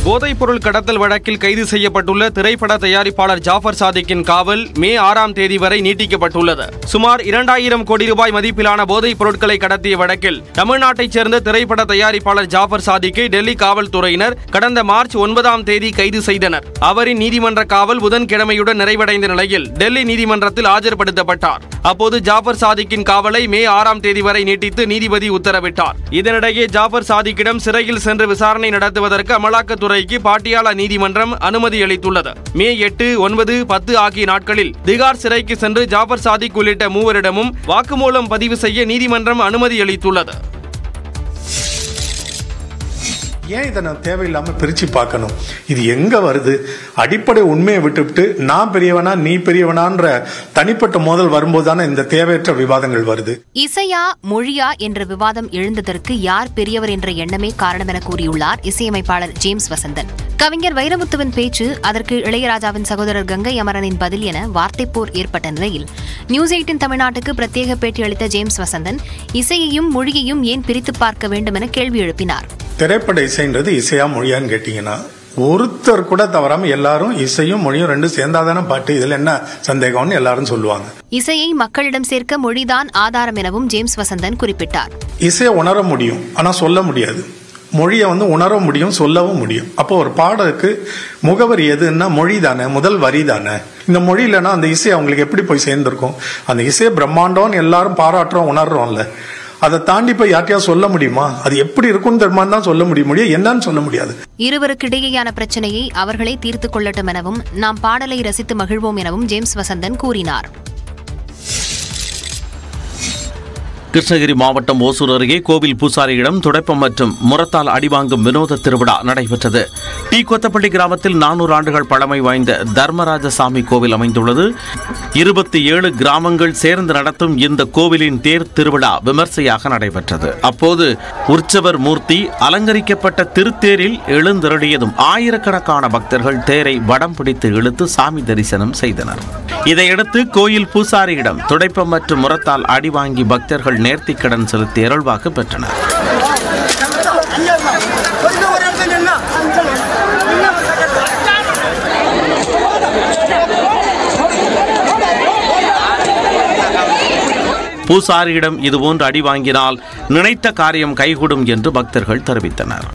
போதைப்பொருள் கடத்தல் வழக்கில் கைது செய்யப்பட்டுள்ள திரைப்பட தயாரிப்பாளர் ஜாஃபர் சாதிக்கின் காவல் மே ஆறாம் தேதி வரை நீட்டிக்கப்பட்டுள்ளது சுமார் இரண்டாயிரம் கோடி ரூபாய் மதிப்பிலான போதைப் பொருட்களை கடத்திய வழக்கில் தமிழ்நாட்டைச் சேர்ந்த திரைப்பட தயாரிப்பாளர் ஜாஃபர் சாதிக்கை டெல்லி காவல்துறையினர் கடந்த மார்ச் ஒன்பதாம் தேதி கைது செய்தனர் அவரின் நீதிமன்ற காவல் புதன்கிழமையுடன் நிறைவடைந்த நிலையில் டெல்லி நீதிமன்றத்தில் ஆஜர்படுத்தப்பட்டார் அப்போது ஜாஃபர் சாதிக்கின் காவலை மே ஆறாம் தேதி வரை நீட்டித்து நீதிபதி உத்தரவிட்டார் இதனிடையே ஜாஃபர் சாதிக்கிடம் சிறையில் சென்று விசாரணை நடத்துவதற்கு அமலாக்கத்துறைக்கு பாட்டியாலா நீதிமன்றம் அனுமதி அளித்துள்ளது மே எட்டு ஒன்பது பத்து ஆகிய நாட்களில் திகார் சிறைக்கு சென்று ஜாஃபர் சாதிக் உள்ளிட்ட மூவரிடமும் வாக்குமூலம் பதிவு செய்ய நீதிமன்றம் அனுமதி அளித்துள்ளது ஏன் இதை நான் தேவையில்லாம பிரிச்சு பார்க்கணும் இது எங்க வருது அடிப்படை உண்மையை விட்டுவிட்டு நான் பெரியவனா நீ பெரியவனான்ற தனிப்பட்ட மோதல் வரும்போது தானே இந்த தேவையற்ற விவாதங்கள் வருது இசையா மொழியா என்ற விவாதம் எழுந்ததற்கு யார் பெரியவர் என்ற எண்ணமே காரணம் என கூறியுள்ளார் இசையமைப்பாளர் ஜேம்ஸ் வசந்தன் கவிஞர் வைரமுத்துவின் பேச்சு அதற்கு இளையராஜாவின் சகோதரர் கங்கை அமரனின் பதில் என வார்த்தைப்போர் ஏற்பட்ட நிலையில் நியூஸ் எயிட்டின் தமிழ்நாட்டுக்கு பிரத்யேக பேட்டி அளித்த ஜேம்ஸ் வசந்தன் இசையையும் மொழியையும் ஏன் பிரித்து பார்க்க வேண்டும் என கேள்வி எழுப்பினார் திரைப்பட இசைன்றது இசையா மொழியான்னு கேட்டீங்கன்னா ஒருத்தர் கூட தவறாம எல்லாரும் இசையும் மொழியும் ரெண்டும் சேர்ந்தாதானே பாட்டு இதுல என்ன சந்தேகம்னு எல்லாரும் சொல்லுவாங்க இசையை மக்களிடம் சேர்க்க மொழிதான் ஆதாரம் எனவும் ஜேம்ஸ் வசந்தன் குறிப்பிட்டார் இசையை உணர முடியும் ஆனா சொல்ல முடியாது மொழியை வந்து உணர முடியும் சொல்லவும் முடியும் அப்போ ஒரு பாடலுக்கு முகவரி எதுன்னா மொழி தானே முதல் வரி தானே இந்த மொழி இல்லைன்னா அந்த இசை அவங்களுக்கு எப்படி போய் சேர்ந்திருக்கும் அந்த இசையை பிரம்மாண்டம்னு எல்லாரும் பாராட்டுறோம் உணர்றோம்ல அதை தாண்டி போய் யார்ட்டையா சொல்ல முடியுமா அது எப்படி இருக்கும்னு தெரியுமான்னு தான் சொல்ல முடியும் முடியும் என்னன்னு சொல்ல முடியாது இருவருக்கிடையேயான பிரச்சனையை அவர்களே தீர்த்துக் கொள்ளட்டும் எனவும் நாம் பாடலை ரசித்து மகிழ்வோம் எனவும் ஜேம்ஸ் வசந்தன் கூறினார் கிருஷ்ணகிரி மாவட்டம் ஓசூர் அருகே கோவில் பூசாரியிடம் துடைப்பம் மற்றும் முரத்தால் அடிவாங்கும் வினோத திருவிழா நடைபெற்றது டி கொத்தப்பள்ளி கிராமத்தில் நானூறு ஆண்டுகள் பழமை வாய்ந்த தர்மராஜசாமி கோவில் அமைந்துள்ளது இருபத்தி ஏழு கிராமங்கள் சேர்ந்து நடத்தும் இந்த கோவிலின் தேர் திருவிழா விமர்சையாக நடைபெற்றது அப்போது உற்சவர் மூர்த்தி அலங்கரிக்கப்பட்ட திருத்தேரில் எழுந்தருளியதும் ஆயிரக்கணக்கான பக்தர்கள் தேரை வடம் பிடித்து இழுத்து சாமி தரிசனம் செய்தனர் இதையடுத்து கோயில் பூசாரியிடம் துடைப்பம் மற்றும் முரத்தால் அடி வாங்கி பக்தர்கள் நேர்த்திக் கடன் செலுத்தி அருள்வாக்கு பெற்றனர் பூசாரியிடம் இதுபோன்று அடி வாங்கினால் நினைத்த காரியம் கைகூடும் என்று பக்தர்கள் தெரிவித்தனர்